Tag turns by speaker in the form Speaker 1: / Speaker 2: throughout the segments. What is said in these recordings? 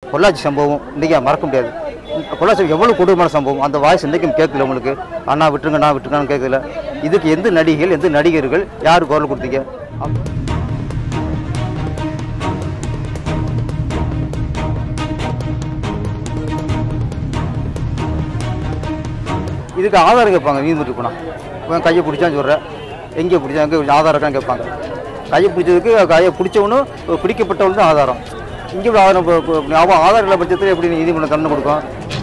Speaker 1: பொள்ளாச்சி சம்பவம் இன்றைக்கி மறக்க முடியாது பொள்ளாச்சி எவ்வளோ கொடூரமான சம்பவம் அந்த வாய்ஸ் இன்றைக்கும் கேட்கல உங்களுக்கு அண்ணா விட்டுருங்க நான் விட்டுருங்கன்னு கேட்கல இதுக்கு எந்த நடிகைகள் எந்த நடிகர்கள் யார் குரல் கொடுத்தீங்க அப்- இதுக்கு ஆதாரம் கேட்பாங்க நீந்துட்டு போனால் இவன் கையை பிடிச்சான்னு சொல்கிறேன் எங்கே பிடிச்சா எங்கே ஆதாரம் இருக்கான்னு கேட்பாங்க கையை பிடிச்சதுக்கு கையை பிடிச்சவனும் பிடிக்கப்பட்டவனும் தான் ஆதாரம் இங்கே இப்படி ஆதாரம் இப்போ- இப்போ அவன் ஆதாரம் இல்லை பட்சத்தில் எப்படி நீதிமன்றம் தண்டனை கொடுக்கும்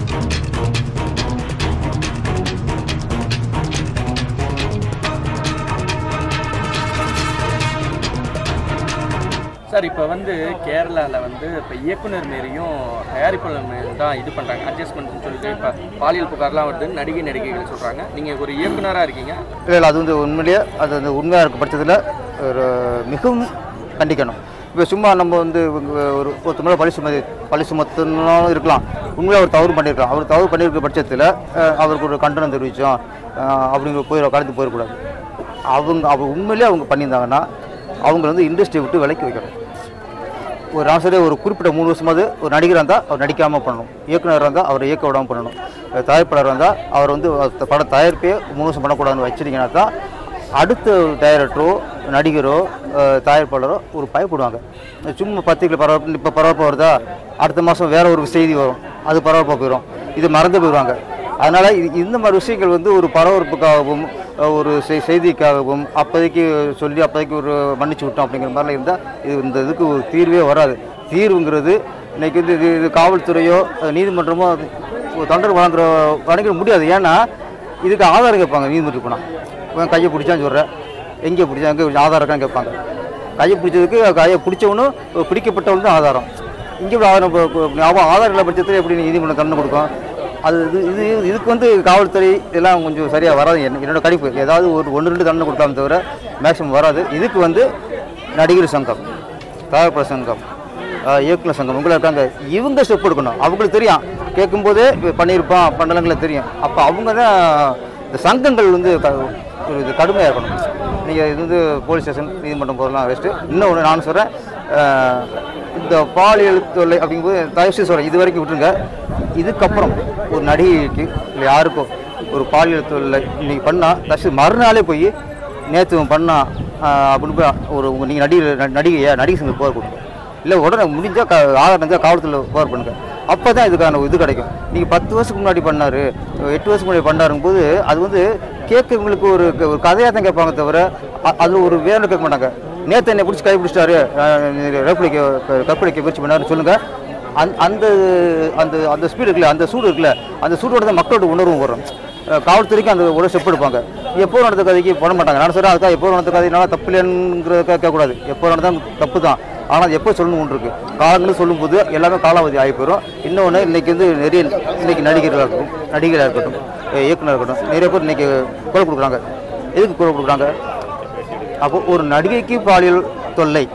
Speaker 2: சார் இப்போ வந்து கேரளாவில் வந்து இப்போ இயக்குனர் மாரியும் தயாரிப்பாளர் மாரியும் தான் இது பண்ணுறாங்க அட்ஜஸ்ட்மெண்ட்னு சொல்லிட்டு இப்போ பாலியல் புகார்லாம் வருது நடிகை நடிகைகள் சொல்கிறாங்க நீங்கள் ஒரு இயக்குனராக இருக்கீங்க
Speaker 1: இல்லை இல்லை அது வந்து உண்மையிலேயே அது வந்து உண்மையாக இருக்க பட்சத்தில் ஒரு மிகவும் கண்டிக்கணும் இப்போ சும்மா நம்ம வந்து இவங்க ஒரு ஒருத்தர் மேலே பழி சுமதி பழி சுமத்துனாலும் இருக்கலாம் உண்மையாக அவர் தவறு பண்ணியிருக்கலாம் அவர் தவறு பண்ணியிருக்க பட்சத்தில் அஹ், அவருக்கு ஒரு கண்டனம் தெரிவித்தோம் அப்படிங்கிற போய் கடந்து போயிடக்கூடாது அவங்க அவங்க உண்மையிலேயே அவங்க பண்ணியிருந்தாங்கன்னா அவங்க வந்து இண்டஸ்ட்ரியை விட்டு விலக்கி வைக்கணும் ஒரு ஆசிரியர் ஒரு குறிப்பிட்ட மூணு வருஷமாவது ஒரு நடிகராக இருந்தால் அவர் நடிக்காமல் பண்ணணும் இயக்குனராக இருந்தால் அவரை இயக்க விடாமல் பண்ணணும் அஹ் தயாரிப்பாளராக இருந்தால் அவர் வந்து அந்த பட தயாரிப்பே மூணு வருஷம் பண்ணக்கூடாதுன்னு வச்சிருந்தீங்கன்னா தான் அடுத்த டைரக்டரோ நடிகரோ அஹ் தயாரிப்பாளரோ ஒரு பயப்படுவாங்க சும்மா பத்திரிக்கை பரபரப்பு இப்போ பரபரப்பாக வருதா அடுத்த மாதம் வேற ஒரு செய்தி வரும் அது பரபரப்பாக போயிடும் இது மறந்து போயிடுவாங்க அதனால் இது இந்த மாதிரி விஷயங்கள் வந்து ஒரு பரபரப்புக்காகவும் அஹ் ஒரு செய்- செய்திக்காகவும் அப்போதைக்கு சொல்லி அப்போதைக்கு ஒரு மன்னிச்சு விட்டோம் அப்படிங்கிற மாதிரிலாம் இருந்தால் இது இந்த இதுக்கு ஒரு தீர்வே வராது தீர்வுங்கிறது இன்னைக்கு வந்து இது இது காவல்துறையோ அஹ் நீதிமன்றமோ அது ஒரு தண்டனை வழங்குற வழங்கிட முடியாது ஏன்னா இதுக்கு ஆதாரம் கேட்பாங்க நீதிமன்றத்துக்கு போனால் இவன் கையை பிடிச்சான்னு சொல்கிறேன் எங்கே பிடிச்சா எங்கே ஆதாரம் இருக்கான்னு கேட்பாங்க கையை பிடிச்சதுக்கு கையை பிடிச்சவனும் பிடிக்கப்பட்டவனும் தான் ஆதாரம் இங்கே இப்படி ஆதாரம் இப்போ- இப்போ அவன் ஆதாரம் இல்லை பட்சத்தில் எப்படி நீதிமன்றம் தண்டனை கொடுக்கும் அது இது இது இதுக்கு வந்து காவல்துறை இதெல்லாம் கொஞ்சம் சரியாக வராது என்ன- என்னோட கணிப்பு ஏதாவது ஒரு ஒன்று ரெண்டு தண்டனை கொடுக்காம தவிர மேக்ஸிமம் வராது இதுக்கு வந்து நடிகர் சங்கம் தயாரிப்பாளர் சங்கம் ஆஹ் இயக்குனர் சங்கம் இவங்க இருக்காங்க இவங்க ஸ்டெப் எடுக்கணும் அவங்களுக்கு தெரியும் கேட்கும்போதே இப்போ பண்ணியிருப்பான் பண்ணலங்களை தெரியும் அப்போ அவங்க தான் இந்த சங்கங்கள் வந்து க- ஒரு இது கடுமையாக இருக்கணும் நீங்கள் இது வந்து போலீஸ் ஸ்டேஷன் நீதிமன்றம் போதெல்லாம் ரெஸ்ட்டு இன்னொன்று நான் சொல்கிறேன் இந்த பாலியல் தொல்லை அப்படிங்கும்போது தயவு செய்து சொல்கிறேன் இது வரைக்கும் விட்டுருங்க இதுக்கப்புறம் ஒரு நடிகைக்கு இல்லை யாருக்கோ ஒரு பாலியல் தொல்லை இன்னைக்கு பண்ணால் தயவு மறுநாளே போய் நேற்று பண்ணா ஆஹ் அப்படின்னு போய் ஒரு உங்கள் நீங்கள் நடிகை நடிகையா நடிகை சங்க போர் கொடுங்க இல்லை உடனே முடிஞ்சால் க ஆதாரம் இருந்தால் காவல்துறையில் போர் பண்ணுங்க அப்போ தான் இதுக்கான இது கிடைக்கும் நீங்கள் பத்து வருஷத்துக்கு முன்னாடி பண்ணார் எட்டு வருஷத்துக்கு முன்னாடி பண்ணாருங்க போது அது வந்து கேட்கவங்களுக்கு ஒரு ஒரு கதையாக தான் கேட்பாங்க தவிர அ- அது ஒரு வேணும் கேட்க மாட்டாங்க நேற்று என்னை பிடிச்சி கை பிடிச்சிட்டாரு ரேப்படிக்க கற்பழிக்க முயற்சி பண்ணாருன்னு சொல்லுங்கள் அந்த அந்த அந்த அந்த ஸ்பீடு இருக்குல்ல அந்த சூடு இருக்குல்ல அந்த சூடோட தான் மக்களோட உணர்வும் வரும் அஹ் காவல்துறைக்கு அந்த உடல் ஸ்டெப் எடுப்பாங்க எப்போ நடந்த கதைக்கு பண்ண மாட்டாங்க நான் சொல்கிறேன் அதுக்காக எப்போ நடந்த கதைனால தப்பு இல்லைங்கிறதுக்காக கேட்கக்கூடாது எப்போ நடந்தால் தப்பு தான் ஆனால் அது எப்போ சொல்லணும் ஒன்று இருக்குது காலங்களும் சொல்லும்போது எல்லாமே காலாவதி ஆகி போயிடும் இன்னொன்று இன்னைக்கு வந்து நிறைய இன்னைக்கு நடிகர்களாக இருக்கட்டும் நடிகராக இருக்கட்டும் அஹ் இயக்குனராக இருக்கட்டும் நிறைய பேர் இன்னைக்கு குரல் கொடுக்குறாங்க எதுக்கு குரல் கொடுக்குறாங்க அப்போ ஒரு நடிகைக்கு பாலியல் தொல்லை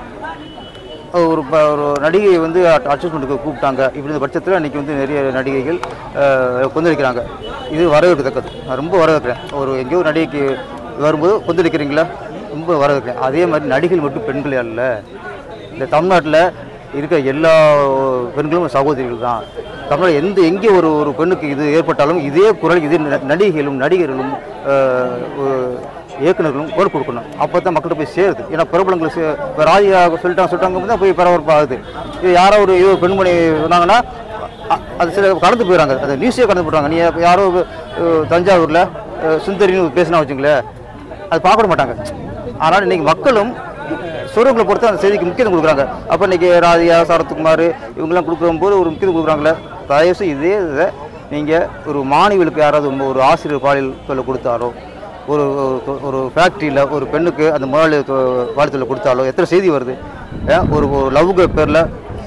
Speaker 1: ஒரு ப- ஒரு நடிகை வந்து அட்ஜஸ்ட்மெண்ட்டுக்கு கூப்பிட்டாங்க இப்படி இந்த பட்சத்தில் இன்றைக்கி வந்து நிறைய நடிகைகள் அஹ், கொந்தளிக்கிறாங்க இது வரவேற்கத்தக்கது நான் ரொம்ப வரவேற்கிறேன் ஒரு எங்கேயோ ஒரு நடிகைக்கு வரும்போது கொந்தளிக்கிறீங்களா ரொம்ப வரவேற்கிறேன் அதே மாதிரி நடிகைகள் மட்டும் பெண்கள் அல்ல இந்த தமிழ்நாட்டில் இருக்கிற எல்லா பெண்களும் சகோதரிகள் தான் தமிழ்நாடு எந்த எங்கே ஒரு ஒரு பெண்ணுக்கு இது ஏற்பட்டாலும் இதே குரல் இதே ந- நடிகைகளும் நடிகர்களும் அஹ், ஒரு இயக்குனர்களும் குரல் கொடுக்கணும் அப்போ தான் மக்கள்கிட்ட போய் சேருது ஏன்னா பிரபலங்களை சே இப்போ ராஜா சொல்லிட்டாங்க சொல்லிட்டாங்க தான் போய் பரபரப்பு ஆகுது இது யாரோ ஒரு ஏதோ பெண்மணி சொன்னாங்கன்னா அ- அது சில கடந்து போயிடறாங்க அது நியூஸே கடந்து போயிடுறாங்க நீ இப்ப யாரோ அஹ், தஞ்சாவூரில் அஹ், சுந்தரின்னு பேசினா வச்சுங்களேன் அது பார்க்க விட மாட்டாங்க ஆனால் இன்னைக்கு மக்களும் சொரூங்களை பொறுத்து அந்த செய்திக்கு முக்கியத்துவம் கொடுக்குறாங்க அப்போ இன்னைக்கு ராதியா சரத்குமார் இவங்கெல்லாம் கொடுக்குற போது ஒரு முக்கியத்துவம் கொடுக்குறாங்களே தயவுசெய்து இதே இதை நீங்கள் ஒரு மாணவிகளுக்கு யாராவது ஒரு ஆசிரியர் பாலியல் தொல்லை கொடுத்தாரோ ஒரு ஒரு- ஒரு ஃபேக்ட்ரியில் ஒரு பெண்ணுக்கு அந்த முதலாளி வாழ்த்துல கொடுத்தாலோ எத்தனை செய்தி வருது அஹ் ஒரு ஒரு லவ்வுக்கு பேரில்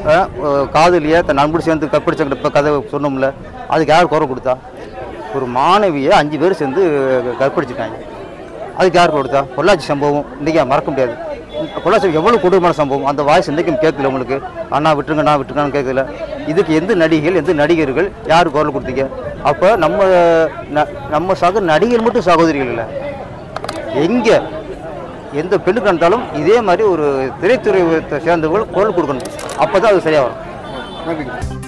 Speaker 1: காதலியை தன் நண்பர் சேர்ந்து கற்பழிச்ச இப்போ கதை சொன்னோம்ல அதுக்கு யார் குறை கொடுத்தா ஒரு மாணவியை அஞ்சு பேர் சேர்ந்து கற்பழிச்சிட்டாங்க அதுக்கு யார் கொடுத்தா பொள்ளாச்சி சம்பவம் இன்றைக்கி மறக்க முடியாது பொள்ளாச்சி எவ்வளோ கொடூரமான சம்பவம் அந்த வாய்ஸ் இன்றைக்கும் கேட்கல உங்களுக்கு அண்ணா விட்டுருங்க நான் விட்டுருங்கன்னு கேட்கல இதுக்கு எந்த நடிகைகள் எந்த நடிகர்கள் யார் குரல் கொடுத்தீங்க அப்போ நம்ம ந- நம்ம சக நடிகர் மட்டும் சகோதரிகள் இல்லை எங்கே எந்த பெண்ணுக்கு இருந்தாலும் இதே மாதிரி ஒரு திரைத்துறை சேர்ந்தவர்கள் குரல் கொடுக்கணும் அப்போ தான் அது சரியாக வரும்
Speaker 3: நன்றி